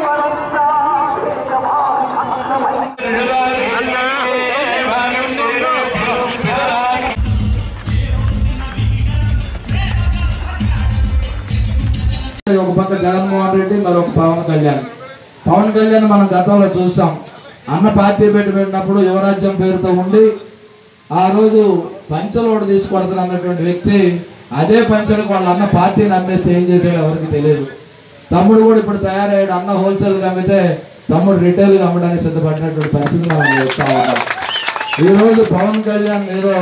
ఒక పక్క జగన్మోహన్ రెడ్డి మరొక పవన్ కళ్యాణ్ పవన్ కళ్యాణ్ మనం గతంలో చూసాం అన్న పార్టీ పెట్టి పెట్టినప్పుడు యువరాజ్యం పేరుతో ఉండి ఆ రోజు పంచలోడు తీసుకొడతాను అన్నటువంటి వ్యక్తి అదే పంచలకు వాళ్ళ అన్న పార్టీని అమ్మేస్తే ఏం చేసాడు ఎవరికి తెలియదు తమ్ముడు కూడా ఇప్పుడు తయారయ్యాడు అన్న హోల్సేల్గా అమ్మితే తమ్ముడు రిటైల్గా అమ్మడానికి సిద్ధపడినటువంటి పరిస్థితి మనం చెప్తా ఉన్నాం ఈ రోజు పవన్ కళ్యాణ్ ఏదో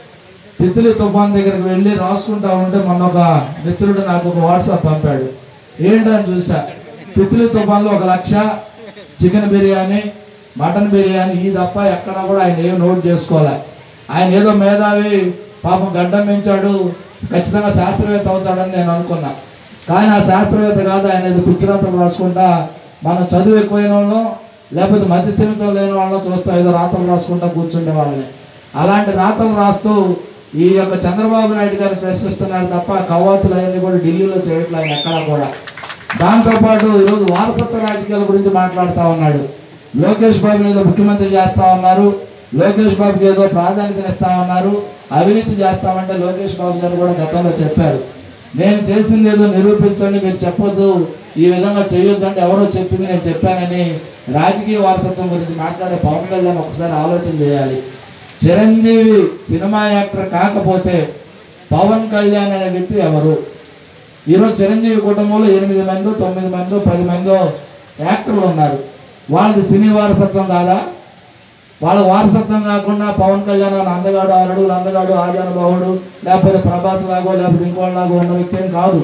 తిత్లీ తుఫాన్ దగ్గరికి వెళ్ళి రాసుకుంటా ఉంటే మొన్న ఒక మిత్రుడు నాకు ఒక వాట్సాప్ పంపాడు ఏంటని చూసా తిత్లీ తుఫాన్లో ఒక లక్ష చికెన్ బిర్యానీ మటన్ బిర్యానీ ఈ తప్ప ఎక్కడ కూడా ఆయన ఏం నోట్ చేసుకోలే ఆయన ఏదో మేధావి పాపం గడ్డం పెంచాడు ఖచ్చితంగా శాస్త్రవేత్త అవుతాడని నేను అనుకున్నా కానీ ఆ శాస్త్రవేత్త కాదు ఆయన ఏదో పిచ్చిరాతలు రాసుకుంటా మనం చదువు ఎక్కువైన వాళ్ళం లేకపోతే మధ్య స్థిమితం లేని వాళ్ళం చూస్తాం ఏదో రాతలు రాసుకుంటా కూర్చుండే వాళ్ళని అలాంటి రాతలు రాస్తూ ఈ యొక్క చంద్రబాబు నాయుడు గారిని ప్రశ్నిస్తున్నాడు తప్ప కవాతులు అవన్నీ కూడా ఢిల్లీలో చేయట్లేదు ఆయన ఎక్కడా కూడా దాంతోపాటు ఈరోజు వారసత్వ రాజకీయాల గురించి మాట్లాడుతూ ఉన్నాడు లోకేష్ బాబుని ఏదో ముఖ్యమంత్రి చేస్తా ఉన్నారు లోకేష్ బాబుకి ఏదో ప్రాధాన్యత ఇస్తా ఉన్నారు అవినీతి చేస్తామంటే లోకేష్ బాబు గారు కూడా గతంలో చెప్పారు నేను చేసింది ఏదో నిరూపించండి మీరు చెప్పొద్దు ఈ విధంగా చేయొద్దు అంటే ఎవరో చెప్పింది నేను చెప్పానని రాజకీయ వారసత్వం గురించి మాట్లాడే పవన్ కళ్యాణ్ ఒకసారి ఆలోచన చేయాలి చిరంజీవి సినిమా యాక్టర్ కాకపోతే పవన్ కళ్యాణ్ అనే వ్యక్తి ఎవరు ఈరోజు చిరంజీవి కుటుంబంలో ఎనిమిది మంది తొమ్మిది మంది పది మందో యాక్టర్లు ఉన్నారు వాళ్ళది సినీ వారసత్వం కాదా వాళ్ళ వారసత్వం కాకుండా పవన్ కళ్యాణ్ అని అందగాడు ఆరుడు అందగాడు ఆజానుభావుడు లేకపోతే ప్రభాస్ లాగో లేకపోతే ఇంకోలాగో ఉన్న వ్యక్తి ఏం కాదు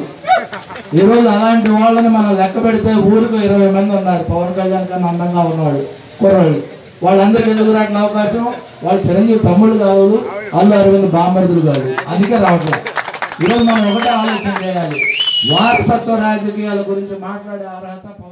ఈరోజు అలాంటి వాళ్ళని మనం లెక్క పెడితే ఊరికి ఇరవై మంది ఉన్నారు పవన్ కళ్యాణ్ కన్నా అందంగా ఉన్నవాళ్ళు కుర్రాళ్ళు వాళ్ళందరికీ ఎందుకు రావట్లే అవకాశం వాళ్ళు చిరంజీవి తమ్ముళ్ళు కాదు అల్లు అరవింద్ బామ్మరుదులు కాదు అందుకే రావట్లేదు ఈరోజు మనం ఒకటే ఆలోచన చేయాలి వారసత్వ రాజకీయాల గురించి మాట్లాడే అర్హత పవన్